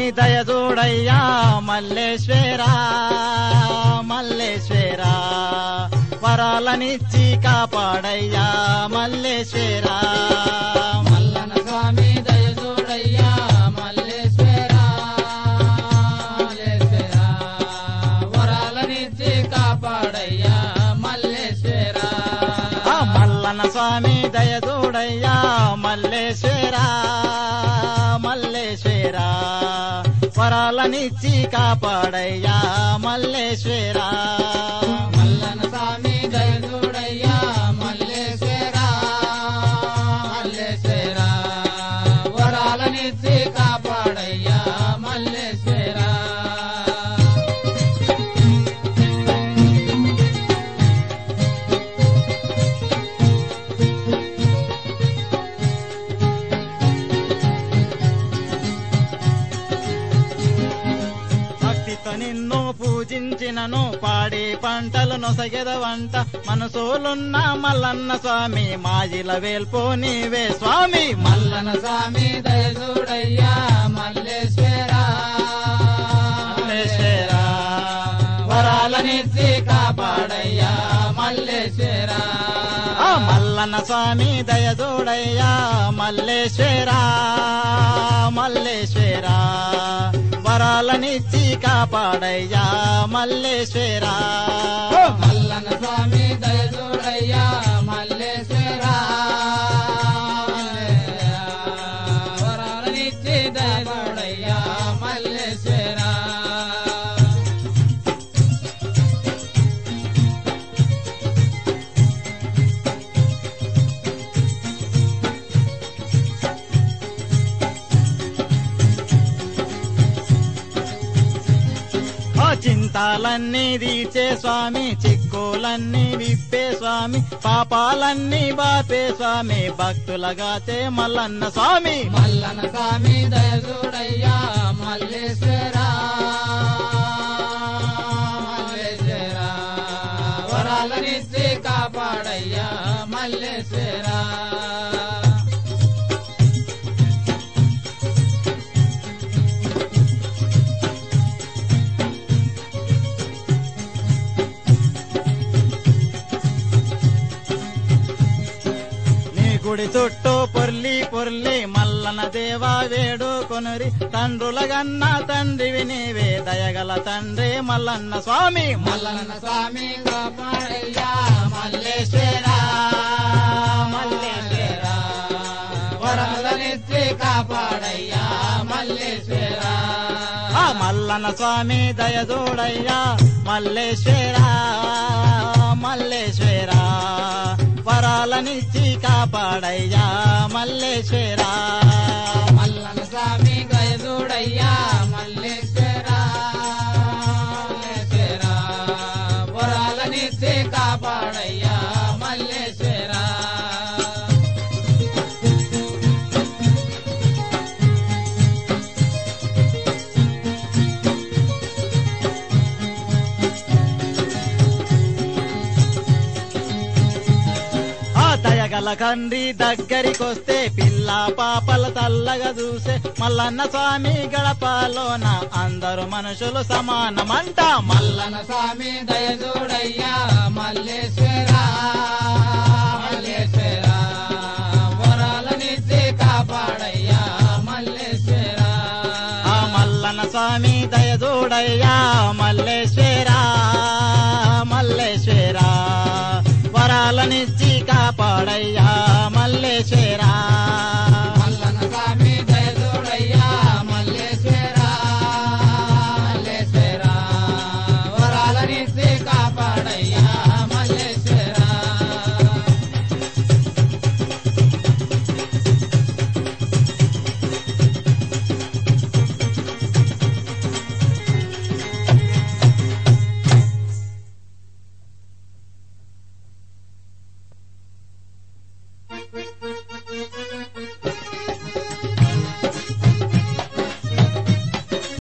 దయ చూడయ్యా మల్లేశ్వరా మల్లేశ్వరా వరాలనిచ్చి కాపాడయ్యా మల్లేశ్వరా మల్లన స్వామి దయ చూడయ్యా మల్లేశ్వర మల్లేశ్వర వరాలనిచ్చి కాపాడయ్యా మల్లేశ్వర ఆ మల్లన స్వామి దయ చూడయ్యా మల్లేశ్వరా మల్లేశ్వరా వరాలనిచ్చి కాపాడయ్యా మల్లేశ్వరా మల్లన స్వామి దయ చూడయ్యా మల్లేశ్వర మల్లేశ్వర వరాలనిచ్చి కాపాడయ్యా మల్లేశ్వర భక్తితో నిన్ను పూజించినను పాడి పంటలు నొసగెదవంట మనసోలున్న మల్లన్న స్వామి మాజిల వేల్పో నీవే స్వామి మల్లన స్వామి దయ చూడయ్యా మల్లేశ్వర మల్లేశ్వర వరాలనిచ్చి కాపాడయ్యా మల్లేశ్వర ఆ మల్లన్న స్వామి దయ చూడయ్యా మల్లేశ్వరా మల్లేశ్వరా వరాలనిచ్చి కాపాడయ్యా మల్లేశ్వరా మల్లన స్వామి దయ చూడయ్యా మల్లేశ్వర వరాలనిచ్చి దయ చూడయ్యా మల్లేశ్వర ఆ చింతాలన్నీ తీర్చే స్వామి చిక్కులన్నీ విప్పే స్వామి పాపాలన్నీ బాపే స్వామి భక్తులగాతే మల్లన్న స్వామి మల్లన స్వామి దయ చూడయ్యా మల్లేశ్వర మల్లేశ్వర వరాలనిచ్చి కాపాడయ్యా మల్లేశ్వర నీ గుడి చుట్టూ పొర్లి పొర్లి మల్లన దేవా వేడు కొనురి తండ్రుల గన్న తండ్రివి నీవే దయగల తండ్రి మల్లన్న స్వామి మల్లన స్వామి కాపాడయ్యా మల్లేశ్వర మల్లేశ్వర వరాలనిచ్చి కాపాడయ్యా మల్లేశ్వర ఆ మల్లన్న స్వామి దయ చూడయ్యా మల్లేశ్వరా మల్లేశ్వరా వరాలనిచ్చి కాపాడయ్యా మల్లేశ్వరా మల్లన స్వామి దయ చూడయ్యా మల్లేశ్వర మల్లేశ్వర వరాలనిచ్చి కాపాడయ్యా మల్లేశ్వర ఆ దయగల కండ్రి దగ్గరికొస్తే పిల్ల పాపల తల్లగా చూసే మల్లన్న స్వామి గడపలోన అందరు మనుషులు సమానమంట మల్ల మల్లన స్వామి దయ చూడయ్యా మల్లేశ్వర మల్లేశ్వర వరాలనిచ్చి కాపాడయ్యా మల్లేశ్వర ఆ మల్లన్న స్వామి దయ చూడయ్యా మల్లేశ్వరా మల్లేశ్వరా వరాలనిచ్చి కాపాడయ్యా